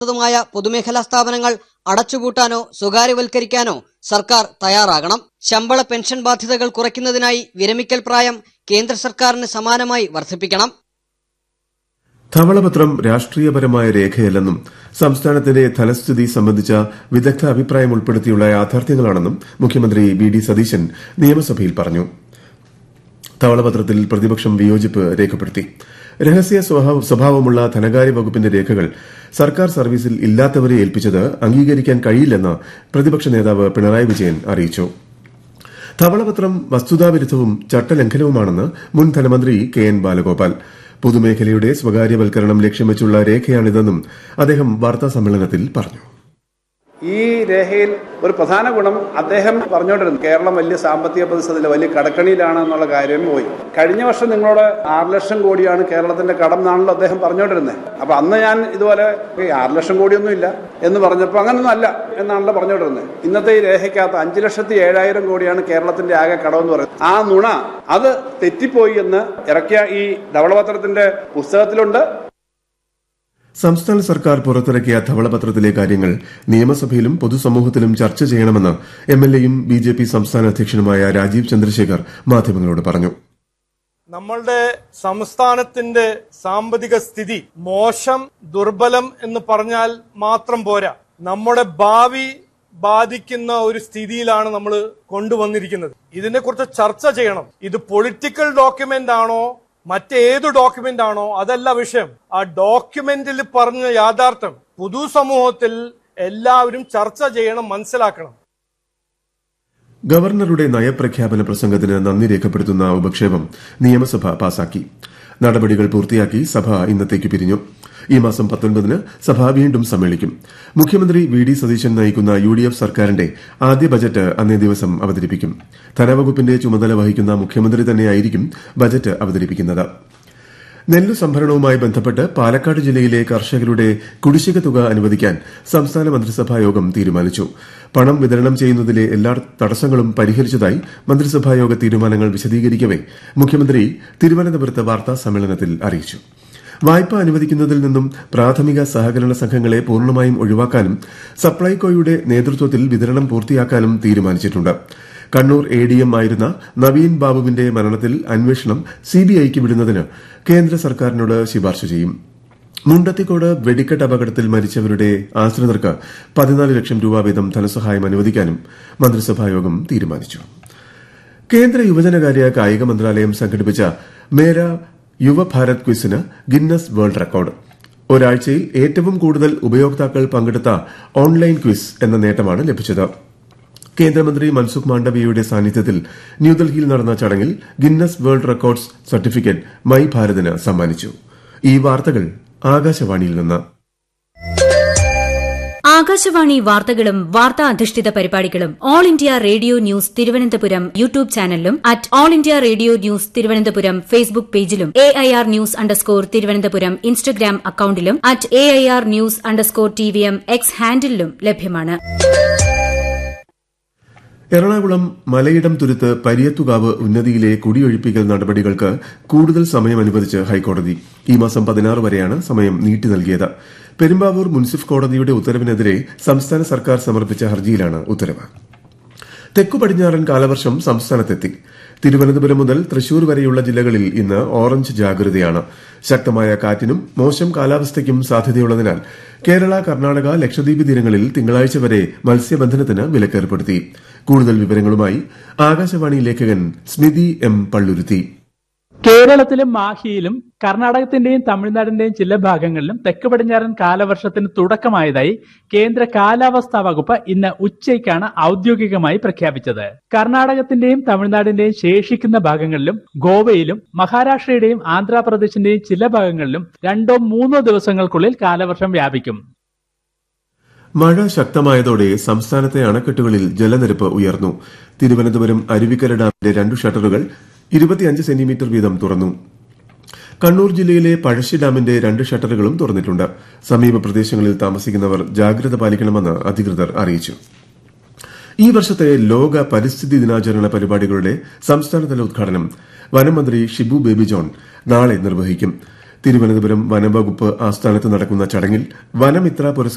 മായ പൊതുമേഖലാ സ്ഥാപനങ്ങൾ അടച്ചുപൂട്ടാനോ സ്വകാര്യവൽക്കരിക്കാനോ സർക്കാർ തയ്യാറാകണം ശമ്പള പെൻഷൻ ബാധ്യതകൾ കുറയ്ക്കുന്നതിനായി വിരമിക്കൽ പ്രായം കേന്ദ്ര സർക്കാരിന് സമാനമായി വർദ്ധിപ്പിക്കണം ധവളപത്രം രാഷ്ട്രീയപരമായ രേഖയല്ലെന്നും സംസ്ഥാനത്തിന്റെ ധനസ്ഥിതി സംബന്ധിച്ച വിദഗ്ധ അഭിപ്രായം ഉൾപ്പെടുത്തിയുള്ള യാഥാർത്ഥ്യങ്ങളാണെന്നും മുഖ്യമന്ത്രി വി ഡി സതീശൻ നിയമസഭയിൽ പറഞ്ഞു ധവളപത്രത്തിൽ പ്രതിപക്ഷം വിയോജിപ്പ് രേഖപ്പെടുത്തി രഹസ്യ സ്വഭാവ- സ്വഭാവമുള്ള ധനകാര്യ വകുപ്പിന്റെ രേഖകൾ സർക്കാർ സർവീസിൽ ഇല്ലാത്തവരെ ഏൽപ്പിച്ചത് അംഗീകരിക്കാൻ കഴിയില്ലെന്ന് പ്രതിപക്ഷ നേതാവ് പിണറായി വിജയൻ അറിയിച്ചു ധവളപത്രം വസ്തുതാവിരുദ്ധവും ചട്ടലംഘനവുമാണെന്ന് മുൻ ധനമന്ത്രി കെ എൻ ബാലഗോപാൽ പൊതുമേഖലയുടെ സ്വകാര്യവൽക്കരണം ലക്ഷ്യം വെച്ചുള്ള രേഖയാണിതെന്നും അദ്ദേഹം വാർത്താസമ്മേളനത്തിൽ പറഞ്ഞു ഈ രേഖയിൽ ഒരു പ്രധാന ഗുണം അദ്ദേഹം പറഞ്ഞുകൊണ്ടിരുന്നു കേരളം വലിയ സാമ്പത്തിക പ്രതിസന്ധിയിൽ വലിയ കടക്കണിയിലാണ് എന്നുള്ള കാര്യം പോയി കഴിഞ്ഞ വർഷം നിങ്ങളോട് ആറ് ലക്ഷം കോടിയാണ് കേരളത്തിന്റെ കടം എന്നാണല്ലോ അദ്ദേഹം പറഞ്ഞുകൊണ്ടിരുന്നത് അപ്പൊ അന്ന് ഞാൻ ഇതുപോലെ "ഏയ് ആറ് ലക്ഷം കോടിയൊന്നും ഇല്ല എന്ന് പറഞ്ഞപ്പോൾ അങ്ങനൊന്നും അല്ല എന്നാണല്ലോ പറഞ്ഞുകൊണ്ടിരുന്നത് ഇന്നത്തെ ഈ രേഖയ്ക്കകത്ത് അഞ്ച് ലക്ഷത്തി ഏഴായിരം കോടിയാണ് കേരളത്തിന്റെ ആകെ കടമെന്ന് പറയുന്നത് ആ നുണ അത് തെറ്റിപ്പോയി എന്ന് ഇറക്കിയ ഈ ധവളപത്രത്തിന്റെ പുസ്തകത്തിലുണ്ട് സംസ്ഥാന സർക്കാർ പുറത്തിറക്കിയ ധവളപത്രത്തിലെ കാര്യങ്ങൾ നിയമസഭയിലും പൊതുസമൂഹത്തിലും ചർച്ച ചെയ്യണമെന്ന് എംഎൽഎയും ബിജെപി സംസ്ഥാന അധ്യക്ഷനുമായ രാജീവ് ചന്ദ്രശേഖർ മാധ്യമങ്ങളോട് പറഞ്ഞു നമ്മളുടെ സംസ്ഥാനത്തിന്റെ സാമ്പത്തിക സ്ഥിതി മോശം ദുർബലം എന്ന് പറഞ്ഞാൽ മാത്രം പോരാ നമ്മുടെ ഭാവി ബാധിക്കുന്ന ഒരു സ്ഥിതിയിലാണ് നമ്മൾ കൊണ്ടുവന്നിരിക്കുന്നത് ഇതിനെക്കുറിച്ച് ചർച്ച ചെയ്യണം ഇത് പൊളിറ്റിക്കൽ ഡോക്യുമെന്റ് ആണോ മറ്റേത് ഡോക്യുമെന്റ് ആണോ അതല്ല വിഷയം ആ ഡോക്യുമെന്റിൽ പറഞ്ഞ യാഥാർത്ഥ്യം പൊതുസമൂഹത്തിൽ എല്ലാവരും ചർച്ച ചെയ്യണം മനസ്സിലാക്കണം ഗവർണറുടെ നയപ്രഖ്യാപന പ്രസംഗത്തിന് നന്ദി രേഖപ്പെടുത്തുന്ന ഉപക്ഷേപം നിയമസഭ പാസാക്കി നടപടികൾ പൂർത്തിയാക്കി സഭ ഇന്നത്തേക്ക് പിരിഞ്ഞു ഈ മാസം പത്തൊൻപതിന് സഭ വീണ്ടും സമ്മേളിക്കും മുഖ്യമന്ത്രി വി ഡി സതീശൻ നയിക്കുന്ന യു ഡി എഫ് സർക്കാരിന്റെ ആദ്യ ബജറ്റ് അന്നേ ദിവസം അവതരിപ്പിക്കും ധനവകുപ്പിന്റെ ചുമതല വഹിക്കുന്ന മുഖ്യമന്ത്രി തന്നെയായിരിക്കും ബജറ്റ് അവതരിപ്പിക്കുന്നത് നെല്ലു സംഭരണവുമായി ബന്ധപ്പെട്ട് പാലക്കാട് ജില്ലയിലെ കർഷകരുടെ കുടിശ്ശിക തുക അനുവദിക്കാൻ സംസ്ഥാന മന്ത്രിസഭാ യോഗം തീരുമാനിച്ചു പണം വിതരണം ചെയ്യുന്നതിലെ എല്ലാ തടസ്സങ്ങളും പരിഹരിച്ചതായി മന്ത്രിസഭാ യോഗ തീരുമാനങ്ങൾ വിശദീകരിക്കവെ മുഖ്യമന്ത്രി തിരുവനന്തപുരത്ത് വാർത്താ സമ്മേളനത്തിൽ അറിയിച്ചു വായ്പ അനുവദിക്കുന്നതിൽ നിന്നും പ്രാഥമിക സഹകരണ സംഘങ്ങളെ പൂർണ്ണമായും ഒഴിവാക്കാനും സപ്ലൈകോയുടെ നേതൃത്വത്തിൽ വിതരണം പൂർത്തിയാക്കാനും തീരുമാനിച്ചിട്ടുണ്ട് കണ്ണൂർ എ ഡി എം ആയിരുന്ന നവീൻ ബാബുവിന്റെ മരണത്തിൽ അന്വേഷണം സിബിഐക്ക് വിടുന്നതിന് കേന്ദ്ര സർക്കാരിനോട് ശുപാർശ ചെയ്യും മുണ്ടത്തിക്കോട് വെടിക്കെട്ട് അപകടത്തിൽ മരിച്ചവരുടെ ആശ്രിതർക്ക് പതിനാല് ലക്ഷം രൂപ വീതം ധനസഹായം അനുവദിക്കാനും മന്ത്രിസഭായോഗം തീരുമാനിച്ചു കേന്ദ്ര യുവജനകാര്യ കായിക മന്ത്രാലയം സംഘടിപ്പിച്ച മേര യുവഭാരത് ക്വിസിന് ഗിന്നസ് വേൾഡ് റെക്കോർഡ് ഒരാഴ്ചയിൽ ഏറ്റവും കൂടുതൽ ഉപയോക്താക്കൾ പങ്കെടുത്ത ഓൺലൈൻ ക്വിസ് എന്ന നേട്ടമാണ് ലഭിച്ചത് കേന്ദ്രമന്ത്രി മൻസുഖ് മാണ്ഡവ്യയുടെ സാന്നിധ്യത്തിൽ ന്യൂഡൽഹിയിൽ നടന്ന ചടങ്ങിൽ Guinness world records certificate my ഭാരതിന് സമ്മാനിച്ചു ഈ വാർത്തകൾ ആകാശവാണിയിൽ നിന്ന് ആകാശവാണി വാർത്തകളും വാർത്താ അധിഷ്ഠിത പരിപാടികളും All India Radio News Thiruvananthapuram YouTube ചാനലിലും at All India Radio News Thiruvananthapuram Facebook പേജിലും A I R news underscore Thiruvananthapuram Instagram അക്കൌണ്ടിലും at A I R news underscore T V M X ഹാൻഡിലും ലഭ്യമാണ് എറണാകുളം മലയിടം തുരുത്ത് പരിയത്തുകാവ് ഉന്നതിയിലെ കുടിയൊഴിപ്പിക്കൽ നടപടികൾക്ക് കൂടുതൽ സമയം അനുവദിച്ച് ഹൈക്കോടതി ഈ മാസം പതിനാറ് വരെയാണ് സമയം നീട്ടി നൽകിയത് പെരുമ്പാവൂർ മുൻസിഫ് കോടതിയുടെ ഉത്തരവിനെതിരെ സംസ്ഥാന സർക്കാർ സമർപ്പിച്ച ഹർജിയിലാണ് ഉത്തരവ് തെക്കു പടിഞ്ഞാറൻ കാലവർഷം സംസ്ഥാനത്തെത്തി തിരുവനന്തപുരം മുതൽ തൃശൂർ വരെയുള്ള ജില്ലകളിൽ ഇന്ന് ഓറഞ്ച് ജാഗ്രതയാണ് ശക്തമായ കാറ്റിനും മോശം കാലാവസ്ഥയ്ക്കും സാധ്യതയുള്ളതിനാൽ കേരള കർണാടക ലക്ഷദ്വീപ് തീരങ്ങളിൽ തിങ്കളാഴ്ച വരെ മത്സ്യബന്ധനത്തിന് വിലക്കേർപ്പെടുത്തി കൂടുതൽ വിവരങ്ങളുമായി ആകാശവാണി ലേഖകൻ സ്മിതി എം പള്ളുരുത്തി കേരളത്തിലും മാഹിയിലും കർണാടകത്തിന്റെയും തമിഴ്നാടിന്റെയും ചില ഭാഗങ്ങളിലും തെക്ക് പടിഞ്ഞാറൻ കാലവർഷത്തിന് തുടക്കമായതായി കേന്ദ്ര കാലാവസ്ഥാ വകുപ്പ് ഇന്ന് ഉച്ചയ്ക്കാണ് ഔദ്യോഗികമായി പ്രഖ്യാപിച്ചത് കർണാടകത്തിന്റെയും തമിഴ്നാടിന്റെയും ശേഷിക്കുന്ന ഭാഗങ്ങളിലും ഗോവയിലും മഹാരാഷ്ട്രയുടെയും ആന്ധ്രാപ്രദേശിന്റെയും ചില ഭാഗങ്ങളിലും രണ്ടോ മൂന്നോ ദിവസങ്ങൾക്കുള്ളിൽ കാലവർഷം വ്യാപിക്കും മഴ ശക്തമായതോടെ സംസ്ഥാനത്തെ അണക്കെട്ടുകളിൽ ജലനിരപ്പ് ഉയർന്നു തിരുവനന്തപുരം അരുവിക്കര ഡാമിന്റെ രണ്ടു ഷട്ടറുകൾ ഇരുപത്തിയഞ്ച് സെന്റിമീറ്റർ വീതം തുറന്നു കണ്ണൂർ ജില്ലയിലെ പഴശ്ശി ഡാമിന്റെ രണ്ട് ഷട്ടറുകളും തുറന്നിട്ടുണ്ട് സമീപ പ്രദേശങ്ങളിൽ താമസിക്കുന്നവർ ജാഗ്രത പാലിക്കണമെന്ന് അധികൃതർ അറിയിച്ചു ഈ വർഷത്തെ ലോക പരിസ്ഥിതി ദിനാചരണ പരിപാടികളുടെ സംസ്ഥാനതല ഉദ്ഘാടനം വനമന്ത്രി ഷിബു ബേബി ജോൺ നാളെ നിർവഹിക്കും തിരുവനന്തപുരം വനംവകുപ്പ് ആസ്ഥാനത്ത് നടക്കുന്ന ചടങ്ങിൽ വനമിത്ര പുരസ്കാരം